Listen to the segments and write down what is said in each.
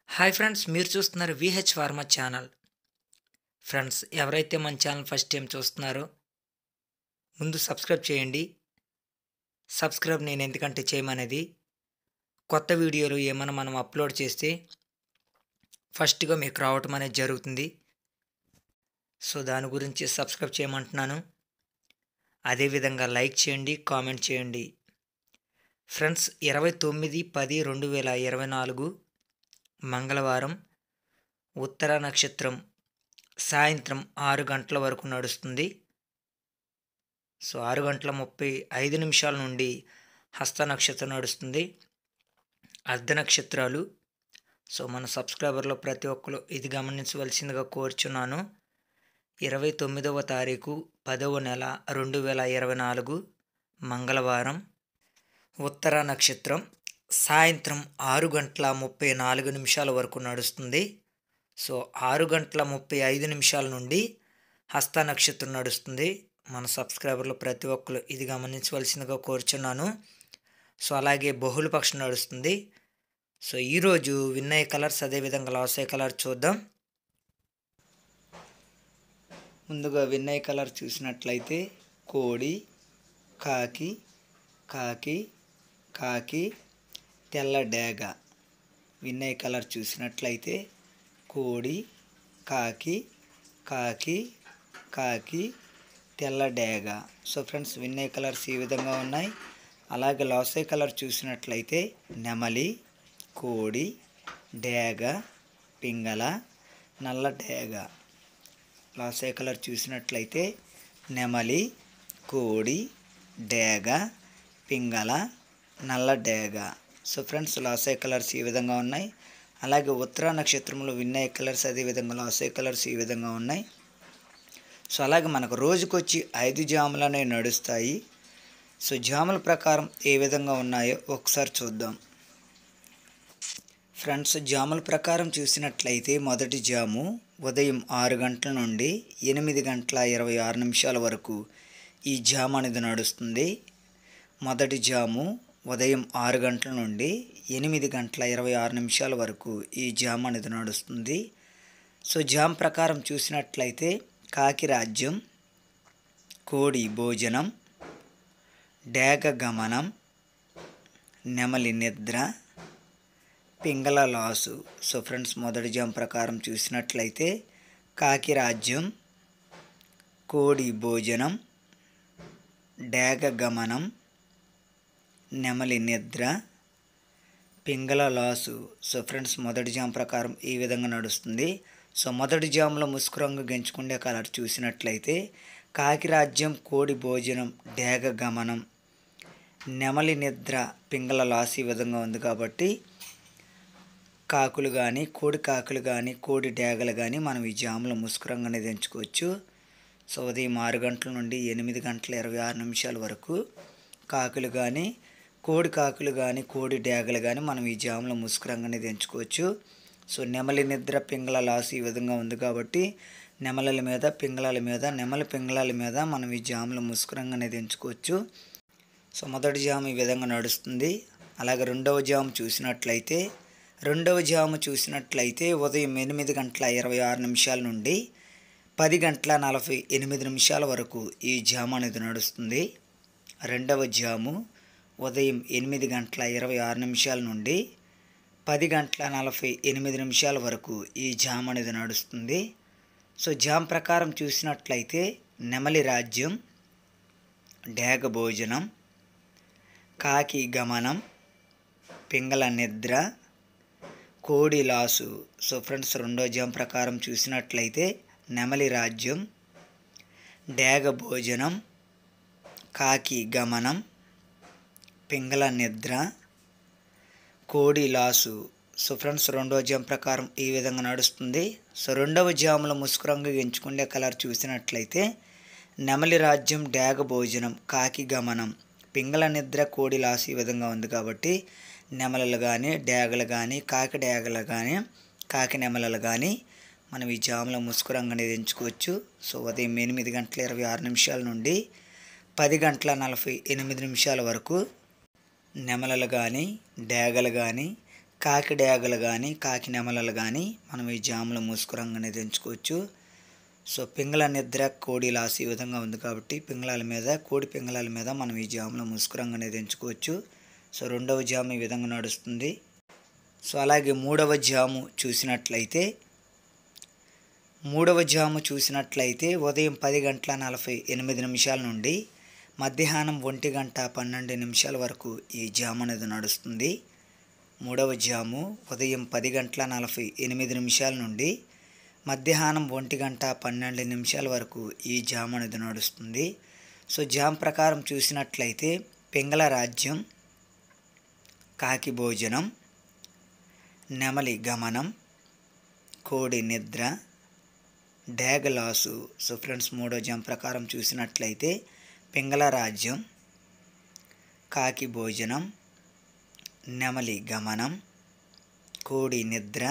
hi friends మీరు చూస్తున్నారు VH pharma channel friends ఎవరైతే మన ఛానల్ ఫస్ట్ టైం చూస్తున్నారో ముందు సబ్స్క్రైబ్ చేయండి సబ్స్క్రైబ్ నేను ఎందుకంటే చేయమనేది కొత్త వీడియోలు ఏమైనా మనం అప్లోడ్ చేస్తే ఫస్ట్గా మీకు రావటం అనేది జరుగుతుంది సో దాని గురించి సబ్స్క్రైబ్ చేయమంటున్నాను అదేవిధంగా లైక్ చేయండి కామెంట్ చేయండి ఫ్రెండ్స్ ఇరవై తొమ్మిది పది రెండు వేల ఇరవై నాలుగు మంగళవారం ఉత్తర నక్షత్రం సాయంత్రం ఆరు గంటల వరకు నడుస్తుంది సో ఆరు గంటల ముప్పై ఐదు నిమిషాల నుండి హస్త నక్షత్రం నడుస్తుంది అర్ధ నక్షత్రాలు సో మన సబ్స్క్రైబర్లో ప్రతి ఒక్కరు ఇది గమనించవలసిందిగా కోరుచున్నాను ఇరవై తొమ్మిదవ తారీఖు పదవ నెల రెండు వేల ఇరవై నాలుగు మంగళవారం ఉత్తర నక్షత్రం సాయంత్రం ఆరు గంటల ముప్పై నాలుగు నిమిషాల వరకు నడుస్తుంది సో ఆరు గంటల ముప్పై ఐదు నిమిషాల నుండి హస్త నక్షత్రం నడుస్తుంది మన సబ్స్క్రైబర్లు ప్రతి ఒక్కరు ఇది గమనించవలసిందిగా కోరుచున్నాను సో అలాగే బహుళపక్షం నడుస్తుంది సో ఈరోజు విన్నయ్య కలర్స్ అదేవిధంగా లాసయ్య కలర్ చూద్దాం ముందుగా విన్నయ్య కలర్ చూసినట్లయితే కోడి కాకి కాకి కాకి తెల్ల డేగ విన్నయ్య కలర్ చూసినట్లయితే కోడి కాకి కాకి కాకి తెల్ల డేగ సో ఫ్రెండ్స్ విన్నయ్య కలర్స్ ఈ విధంగా ఉన్నాయి అలాగే లాసే కలర్ చూసినట్లయితే నెమలి కోడి డేగ పింగళ నల్ల డేగ లాసే కలర్ చూసినట్లయితే నెమలి కోడి డేగ పింగళ నల్ల డేగ సో ఫ్రెండ్స్ లాసే కలర్స్ ఈ విధంగా ఉన్నాయి అలాగే ఉత్తర నక్షత్రంలో విన్నయ్య కలర్స్ అదేవిధంగా లాసే కలర్స్ ఈ విధంగా ఉన్నాయి సో అలాగే మనకు రోజుకొచ్చి ఐదు జాములు అనేవి నడుస్తాయి సో జాముల ప్రకారం ఏ విధంగా ఉన్నాయో ఒకసారి చూద్దాం ఫ్రెండ్స్ జాముల ప్రకారం చూసినట్లయితే మొదటి జాము ఉదయం ఆరు గంటల నుండి ఎనిమిది గంటల ఇరవై ఆరు నిమిషాల వరకు ఈ జాము అనేది నడుస్తుంది మొదటి జాము ఉదయం ఆరు గంటల నుండి ఎనిమిది గంటల ఇరవై ఆరు నిమిషాల వరకు ఈ జామ్ అనేది నడుస్తుంది సో జామ్ ప్రకారం చూసినట్లయితే కాకి రాజ్యం కోడి భోజనం డేగ గమనం నెమలి నిద్ర పింగళ లాసు సో ఫ్రెండ్స్ మొదటి జామ్ ప్రకారం చూసినట్లయితే కాకి రాజ్యం కోడి భోజనం డేగ గమనం నెమలి నిద్ర పింగళ లాసు సో ఫ్రెండ్స్ మొదటి జామ్ ప్రకారం ఈ విధంగా నడుస్తుంది సో మొదటి జామ్లో ముసుగు రంగు గెంచుకుండే కలర్ చూసినట్లయితే కాకి రాజ్యం కోడి భోజనం డేగ గమనం నెమలి నిద్ర పింగళ లాస్ ఈ విధంగా ఉంది కాబట్టి కాకులు కానీ కోడి కాకులు కానీ కోడి డేగలు కానీ మనం ఈ జామ్లో ముసుగు రంగు అనేది ఎంచుకోవచ్చు సో ఉదయం ఆరు గంటల నుండి ఎనిమిది గంటల ఇరవై ఆరు నిమిషాల వరకు కాకులు కానీ కోడి కాకులు కానీ కోడి డేగలు కానీ మనం ఈ జామ్లో ముసుగు రంగు అనేది ఎంచుకోవచ్చు సో నెమలి నిద్ర పింగళ లాస్ ఈ విధంగా ఉంది కాబట్టి నెమలల మీద పింగళాల మీద నెమలి పింగళాల మీద మనం ఈ జామ్లో ముసుగు రంగు అనేది ఎంచుకోవచ్చు సో మొదటి జామ్ ఈ విధంగా నడుస్తుంది అలాగే రెండవ జామ్ చూసినట్లయితే రెండవ జాము చూసినట్లయితే ఉదయం ఎనిమిది గంటల ఇరవై ఆరు నిమిషాల నుండి పది గంటల నలభై ఎనిమిది నిమిషాల వరకు ఈ జాము అనేది నడుస్తుంది రెండవ జాము ఉదయం ఎనిమిది గంటల ఇరవై ఆరు నిమిషాల నుండి పది గంటల నలభై ఎనిమిది నిమిషాల వరకు ఈ జామ్ అనేది నడుస్తుంది సో జామ్ ప్రకారం చూసినట్లయితే నెమలి రాజ్యం డేగ భోజనం కాకి గమనం పింగళ నిద్ర కోడి లాసు సో ఫ్రెండ్స్ రెండో జామ్ ప్రకారం చూసినట్లయితే నెమలి రాజ్యం డేగ భోజనం కాకి గమనం పింగళ నిద్ర కోడి లాసు సో ఫ్రెండ్స్ రెండవ జామ్ ప్రకారం ఈ విధంగా నడుస్తుంది సో రెండవ జాములో ముసుగు రంగు ఎంచుకునే కలర్ చూసినట్లయితే నెమలి రాజ్యం డేగ భోజనం కాకి గమనం పింగళ నిద్ర కోడి లాసు ఈ విధంగా ఉంది కాబట్టి నెమలలు కానీ డేగలు కానీ కాకి డేగలు కానీ కాకి నెమలలు కానీ మనం ఈ జాములో ముసుగు రంగు అనేది ఎంచుకోవచ్చు సో ఉదయం ఎనిమిది గంటల ఇరవై ఆరు నిమిషాల నుండి పది గంటల నలభై ఎనిమిది నిమిషాల వరకు నెమలలు కానీ డేగలు కానీ కాకి డేగలు కానీ కాకి నెమలలు కానీ మనం ఈ జాములో ముసుగు రంగు అనేది ఎంచుకోవచ్చు సో పింగళ నిద్ర కోడి లాస్ ఈ విధంగా ఉంది కాబట్టి పింగళాల మీద కోడి పింగళాల మీద మనం ఈ జాములో ముసుగు రంగు అనేది ఎంచుకోవచ్చు సో రెండవ జాము ఈ విధంగా నడుస్తుంది సో అలాగే మూడవ జాము చూసినట్లయితే మూడవ జాము చూసినట్లయితే ఉదయం పది గంటల నలభై ఎనిమిది నిమిషాల నుండి మధ్యాహ్నం ఒంటి గంట పన్నెండు నిమిషాల వరకు ఈ జాము అనేది నడుస్తుంది మూడవ జాము ఉదయం పది గంటల నలభై ఎనిమిది నిమిషాల నుండి మధ్యాహ్నం ఒంటి గంట పన్నెండు నిమిషాల వరకు ఈ జాము అనేది నడుస్తుంది సో జామ్ ప్రకారం చూసినట్లయితే పింగళ రాజ్యం కాకి భోజనం నెమలి గమనం కోడి నిద్ర డేగలాసు సో ఫ్రెండ్స్ మూడో జామ్ ప్రకారం చూసినట్లయితే పింగళ రాజ్యం కాకి భోజనం నెమలి గమనం కోడి నిద్ర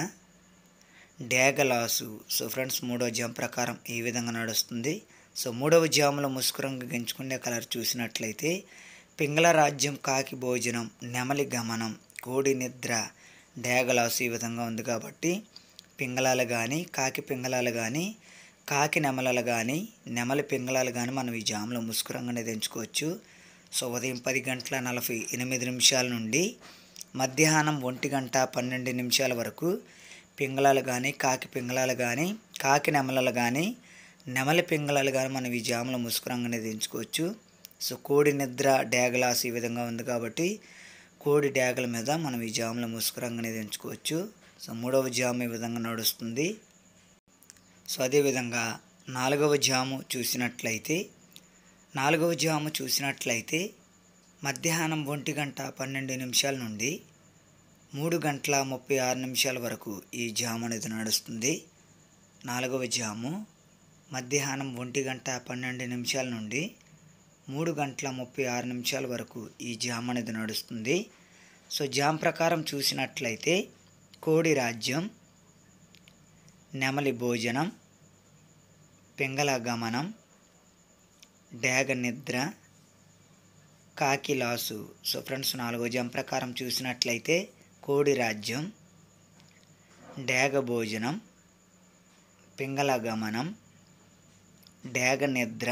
డేగలాసు సో ఫ్రెండ్స్ మూడో జామ్ ప్రకారం ఈ విధంగా నడుస్తుంది సో మూడవ జాములో ముసుగు రంగు గెంచుకునే కలర్ చూసినట్లయితే పింగళ రాజ్యం కాకి భోజనం నెమలి గమనం కోడి నిద్ర డేగలాసు ఈ విధంగా ఉంది కాబట్టి పింగళాలు కానీ కాకి పింగళాలు కానీ కాకి నెమలలు కానీ నెమలి పింగళాలు కానీ మనం ఈ జాములో ముసుగు రంగు అనేది ఎంచుకోవచ్చు సో ఉదయం పది గంటల నలభై ఎనిమిది నిమిషాల నుండి మధ్యాహ్నం ఒంటి గంట పన్నెండు నిమిషాల వరకు పింగళాలు కానీ కాకి పింగళాలు కానీ కాకి నెమలలు కానీ నెమలి పింగళాలు కానీ మనం ఈ జాములో ముసుగు రంగు అనేది ఎంచుకోవచ్చు సో కోడి నిద్ర డేగలాస్ ఈ విధంగా ఉంది కాబట్టి కోడి డేగల మీద మనం ఈ జాములో ముసుగు రంగు అనేది ఎంచుకోవచ్చు సో మూడవ జాము ఈ విధంగా నడుస్తుంది సో అదేవిధంగా నాలుగవ జాము చూసినట్లయితే నాలుగవ జాము చూసినట్లయితే మధ్యాహ్నం ఒంటి గంట పన్నెండు నిమిషాల నుండి మూడు గంటల ముప్పై ఆరు నిమిషాల వరకు ఈ జాము అనేది నడుస్తుంది నాలుగవ జాము మధ్యాహ్నం ఒంటి గంట పన్నెండు నిమిషాల నుండి మూడు గంటల ముప్పై ఆరు నిమిషాల వరకు ఈ జామ్ అనేది నడుస్తుంది సో జామ్ ప్రకారం చూసినట్లయితే కోడి రాజ్యం నెమలి భోజనం పింగళ గమనం డేగ నిద్ర కాకి లాసు సో ఫ్రెండ్స్ నాలుగో జామ్ ప్రకారం చూసినట్లయితే కోడి రాజ్యం డేగ భోజనం పింగళ గమనం డేగ నిద్ర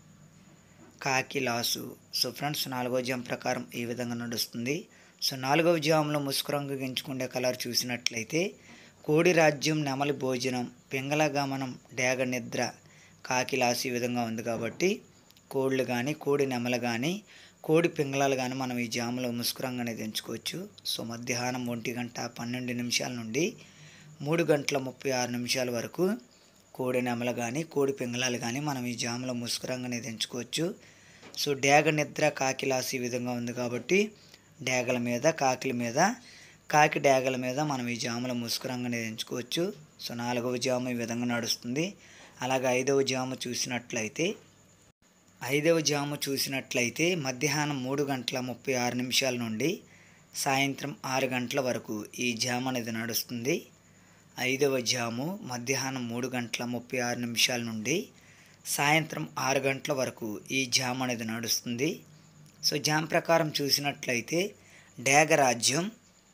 కాకి లాసు సో ఫ్రెండ్స్ నాలుగో జామ్ ప్రకారం ఈ విధంగా నడుస్తుంది సో నాలుగవ జాములో ముసుగు రంగు ఎంచుకునే కలర్ చూసినట్లయితే కోడి రాజ్యం నెమలి భోజనం పింగళ గమనం డేగ నిద్ర కాకి లాసు ఈ విధంగా ఉంది కాబట్టి కోళ్ళు కానీ కోడి నెమలు కానీ కోడి పింగళాలు కానీ మనం ఈ జాములో ముసుగు రంగు అనేది ఎంచుకోవచ్చు సో మధ్యాహ్నం ఒంటి గంట పన్నెండు నిమిషాల నుండి మూడు గంటల ముప్పై ఆరు నిమిషాల వరకు కోడి నెమలు కానీ కోడి పింగళాలు కానీ మనం ఈ జాములో ముసుగు రంగు అనేది ఎంచుకోవచ్చు సో డేగ నిద్ర కాకి లాస్ ఈ విధంగా ఉంది కాబట్టి డేగల మీద కాకిల మీద కాకి డేగల మీద మనం ఈ జాములో ముసుగు రంగు అనేది ఎంచుకోవచ్చు సో నాలుగవ జాము ఈ విధంగా నడుస్తుంది అలాగే ఐదవ జాము చూసినట్లయితే ఐదవ జాము చూసినట్లయితే మధ్యాహ్నం మూడు గంటల ముప్పై ఆరు నిమిషాల నుండి సాయంత్రం ఆరు గంటల వరకు ఈ జాము అనేది నడుస్తుంది ఐదవ జాము మధ్యాహ్నం మూడు గంటల ముప్పై ఆరు నిమిషాల నుండి సాయంత్రం ఆరు గంటల వరకు ఈ జామ్ అనేది నడుస్తుంది సో జామ్ ప్రకారం చూసినట్లయితే డేగరాజ్యం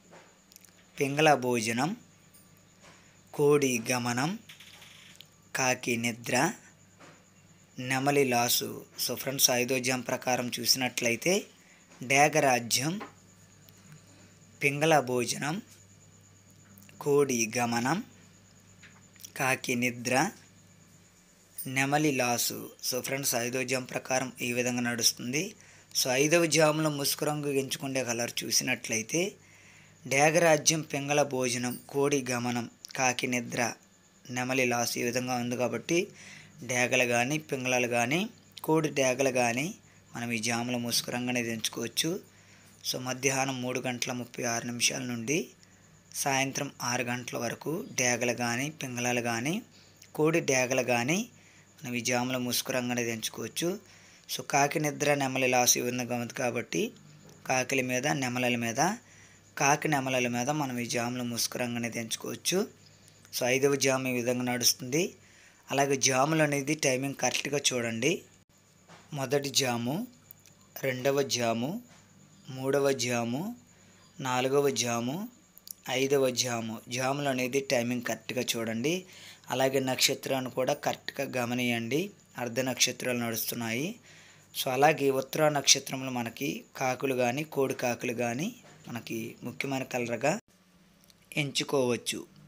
పింగళ భోజనం కోడి గమనం కాకి నిద్ర నెమలి లాసు సో ఫ్రెండ్స్ ఐదో జామ్ ప్రకారం చూసినట్లయితే డేగరాజ్యం పింగళ భోజనం కోడి గమనం కాకి నిద్ర నెమలి లాసు సో ఫ్రెండ్స్ ఐదో జామ్ ప్రకారం ఈ విధంగా నడుస్తుంది సో ఐదవ జాములో ముసుగు రంగు ఎంచుకునే కలర్ చూసినట్లయితే డేగరాజ్యం పింగళ భోజనం కోడి గమనం కాకి నిద్ర నెమలి లాస్ ఈ విధంగా ఉంది కాబట్టి డేగలు కానీ పింగళాలు కానీ కోడి డేగలు కానీ మనం ఈ జాములో ముసుగు రంగు అనేది ఎంచుకోవచ్చు సో మధ్యాహ్నం మూడు గంటల ముప్పై ఆరు నిమిషాల నుండి సాయంత్రం ఆరు గంటల వరకు డేగలు కానీ పింగళాలు కానీ కోడి డేగలు కానీ మనం ఈ జాములో ముసుగు రంగు అనేది ఎంచుకోవచ్చు సో కాకి నిద్ర నెమలి లాస్ ఈ విధంగా ఉంది కాబట్టి కాకిల మీద నెమలల మీద కాకి నెమలల మీద మనం ఈ జాములో ముసుగు రంగు అనేది ఎంచుకోవచ్చు సో ఐదవ జాము ఈ విధంగా నడుస్తుంది అలాగే జాములు అనేది టైమింగ్ కరెక్ట్గా చూడండి మొదటి జాము రెండవ జాము మూడవ జాము నాలుగవ జాము ఐదవ జాము జాములు అనేది టైమింగ్ కరెక్ట్గా చూడండి అలాగే నక్షత్రాన్ని కూడా కరెక్ట్గా గమనియండి అర్ధ నక్షత్రాలు నడుస్తున్నాయి సో అలాగే ఉత్తర నక్షత్రంలో మనకి కాకులు కానీ కోడి కాకులు కానీ మనకి ముఖ్యమైన కలర్గా ఎంచుకోవచ్చు